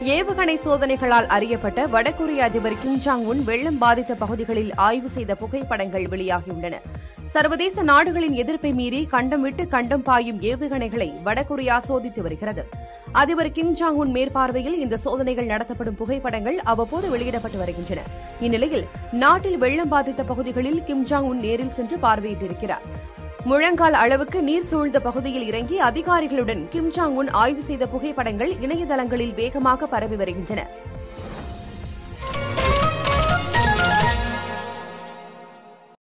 ஏவுகணை சோதனைகளால் அறியப்பட்ட வடகொரிய அதிபர் கிம் ஜாங் உன் வெள்ளம் பாதித்த பகுதிகளில் ஆய்வு செய்த புகைப்படங்கள் வெளியாகியுள்ளன சர்வதேச நாடுகளின் எதிர்ப்பை மீறி கண்டம் விட்டு கண்டம் பாயும் ஏவுகணைகளை வடகொரியா சோதித்து வருகிறது அதிபர் கிம் ஜாங் உன் மேற்பார்வையில் இந்த சோதனைகள் நடத்தப்படும் புகைப்படங்கள் அவ்வப்போது வெளியிடப்பட்டு வருகின்றன இந்நிலையில் நாட்டில் வெள்ளம் பாதித்த பகுதிகளில் கிம் ஜாங் உன் நேரில் சென்று பார்வையிட்டிருக்கிறார் முழங்கால் அளவுக்கு நீர் சூழ்ந்த பகுதியில் இறங்கி அதிகாரிகளுடன் கிம் ஜாங் உன் ஆய்வு செய்த புகைப்படங்கள் இணையதளங்களில் வேகமாக பரவி வருகின்றன